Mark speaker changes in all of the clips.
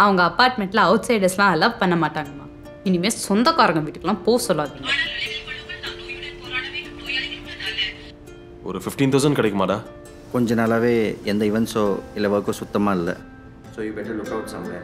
Speaker 1: அவங்க அப்பார்ட்மெண்ட்டில் out சைடர்ஸ்லாம் allow பண்ண மாட்டாங்கம்மா இனிமேல் சொந்தக்காரங்க வீட்டுக்கெல்லாம் போக சொல்லாதீங்க
Speaker 2: ஒரு ஃபிஃப்டீன் தௌசண்ட் கிடைக்குமாடா
Speaker 3: கொஞ்ச நாளாகவே எந்த ஈவெண்ட்ஸோ இல்லை ஒர்க்கோ சுத்தமாக இல்லை so you better look out somewhere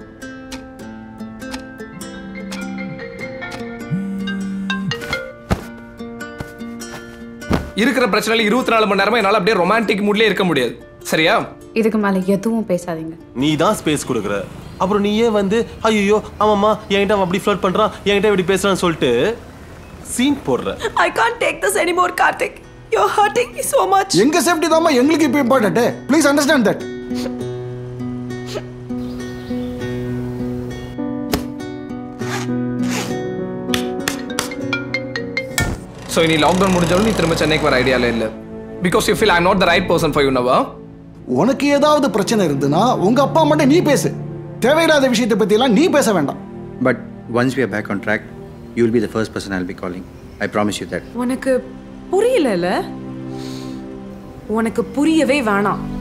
Speaker 4: இருக்கிற பிரச்சனையில இருபத்தி நாலு மணி நேரமா என்னால் அப்படியே ரொமான்டிக் மூட்லேயே இருக்க முடியாது சரியா
Speaker 1: இதுக்கு மேலே எதுவும் பேசாதீங்க
Speaker 2: நீ தான் ஸ்பேஸ் கொடுக்குற அப்புறம் நீயே வந்து ஐயோ ஆமாம்மா என்கிட்ட அவன் அப்படி ஃப்ளோட் பண்ணுறான் என்கிட்ட இப்படி பேசுறான்னு சொல்லிட்டு சீன் போடுற
Speaker 5: I can't take this anymore, Karthik. You're hurting me so much.
Speaker 6: எங்க சேஃப்டி தாம்மா எங்களுக்கு இப்போ important please understand that
Speaker 4: so இனி லாக்டவுன் முடிஞ்சாலும் நீ திரும்ப சென்னைக்கு வர ஐடியாவில் இல்லை because you feel I not the right person for you now
Speaker 6: உனக்கு ஏதாவது பிரச்சனை இருந்துன்னா உங்க அப்பா மட்டும் நீ பேசு தேவையில்லாத விஷயத்தை பத்தியெல்லாம் நீ பேச வேண்டாம்
Speaker 3: but once we are back on track you will be the first person I'll be calling I promise you that
Speaker 5: உனக்கு புரியலல உனக்கு புரியவே வேணாம்